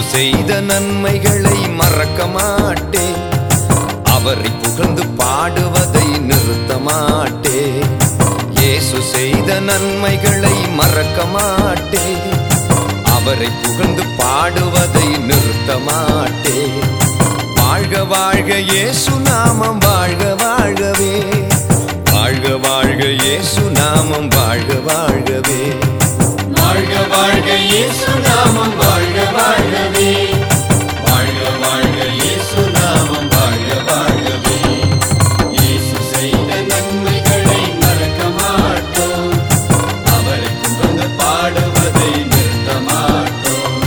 செய்த நன்மைகளை மறக்க மாட்டேன் அவரை புகழ்ந்து பாடுவதை நிறுத்த மாட்டேன் இயேசு செய்த நன்மைகளை மறக்க மாட்டேன் அவரை புகழ்ந்து பாடுவதை நிறுத்த மாட்டேன் வாழ்க வாழ்க இயேசு நாமம் வாழ்க வாழ்கவே வாழ்க வாழ்க இயேசு நாமம் வாழ்க வாழ்கவே வாழ்க வாழ்க இயேசு நாமம் வாழ்க வாழ்கவே வாழ்க வாழ்க இயேசு நாமம் வாழ்க வாழ்கவே இயேசு செய்த நன்மைகளை மறக்க மாட்டோம் அவரை புகழ்ந்து பாடுவதை நிறுத்த மாட்டோம்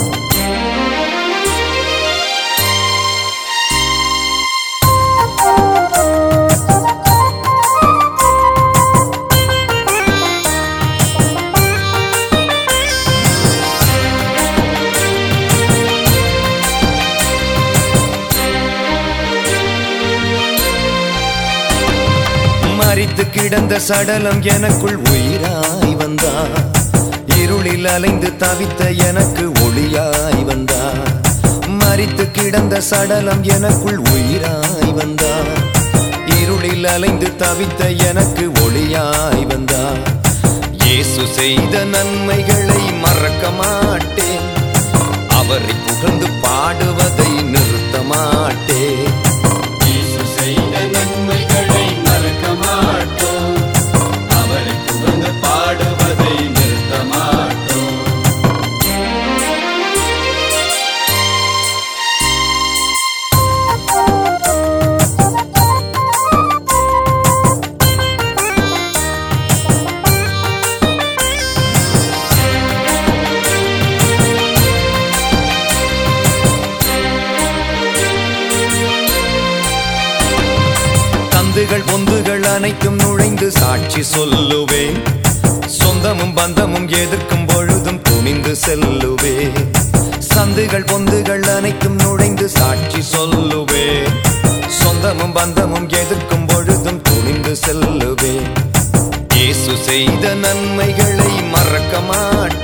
மறித்து கிடந்த சடலம் எனக்குள் உயிராய் வந்தார் இருளில் அலைந்து தவித்த எனக்கு ஒளியாய் வந்தார் மறித்து கிடந்த சடலம் எனக்குள் உயிராய் வந்தார் இருளில் அலைந்து தவித்த எனக்கு ஒளியாய் வந்தார் இயேசு செய்த நன்மைகளை மறக்க மாட்டேன் அவரை புகழ்ந்து பாடுவதை நிறுத்த மாட்டேன் இயேசு செய்த நன்மைகளை மறக்க மாட்டோம் அவரை புகழ்ந்து பாடுவதை நிறுத்த மாட்டோம் தந்துகள் பொந்துகள் அனைத்தும் நுழைந்து சாட்சி சொல்லுவேன் சொந்தமும் பந்தமும் எதிர்க்கும் பொழுதும் துணிந்து செல்லுவே சந்துகள் பொந்துகள் அனைத்தும் நுழைந்து சாட்சி சொல்லுவே சொந்தமும் பந்தமும் எதிர்க்கும் பொழுதும் துணிந்து செல்லுவே இயேசு செய்த நன்மைகளை மறக்க மாட்டேன்